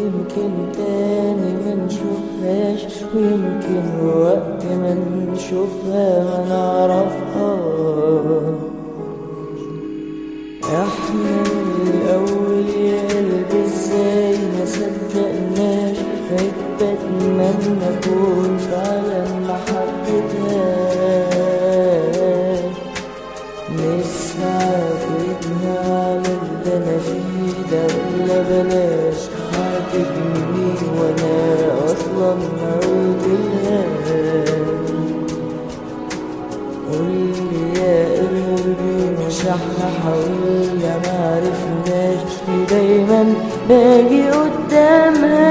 ويمكن تاني ما نشوفهاش ويمكن وقت ما نشوفها ما نعرفها احنا الاول يا قلبي ازاي ما صدقناش بقيت بتمنى اكون فعلا ما حبيتهاش نسعى بيتنا على اللي انا فيه ده ولا بلاش هتجني وانا اصلا ما قلتلهاش قولي يا قلبي مش احنا حاولنا ما عرفناش ليه دايما باجي قدامها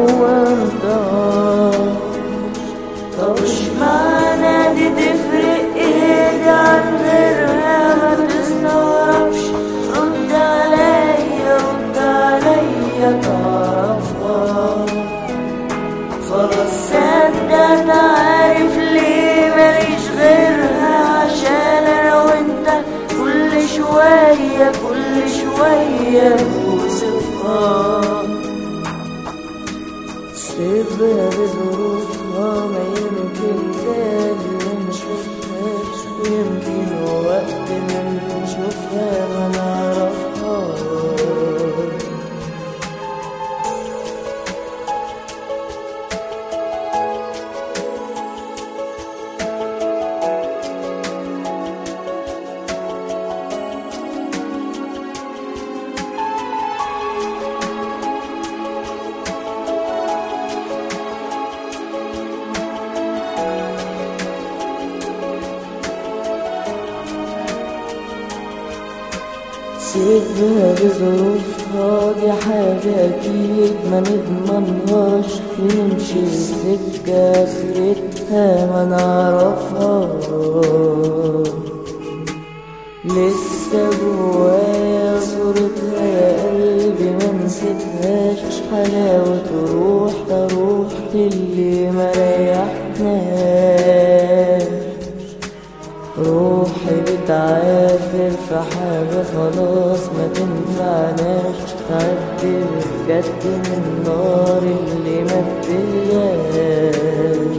ومرضاش طب اشمعنى دي تفرق ايه دي عن غيرها ما تستغربش رد عليا رد عليا تعرفها خلاص صدقت عارف ليه ماليش غيرها عشان انا وانت كل شوية كل شوية نوصفها سيبها بظروفها ما يمكن تاني ما نشوفهاش ويمكن وقت ما نشوفها ما نعرفهاش سيبها بظروفها دي حاجة أكيد ما نضمنهاش نمشي السكة آخرتها ما نعرفها لسه جوايا صورتها يا قلبي ما نسيتهاش حلاوة روح روح اللي ما ريحناش روحي بتعافر في حاجة خلاص ما تنفعناش تعدي بجد من النار اللي ما بتهلاش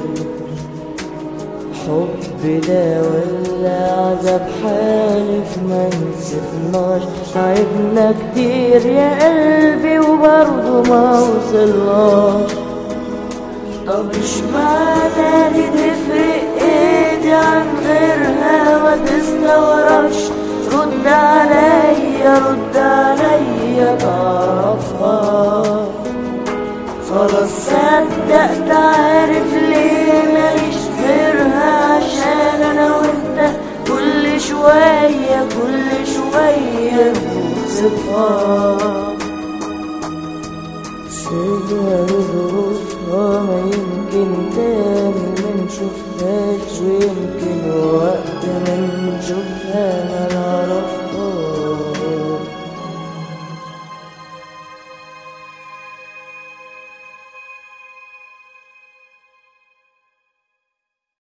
حب ده ولا عذاب حالف ما نسيبناش تعبنا كتير يا قلبي وبرضه ما وصلناش طب اشمعنى دي تفرق ايه دي عن غيرها ما تستغربش رد عليا رد عليا تعرفها خلاص صدقت عارف ليه ماليش غيرها عشان انا وانت كل شوية كل شوية نوصفها سيبها لظروفها ما يمكن تاني ما نشوفهاش ويمكن وقت ما نشوفها ما نعرفها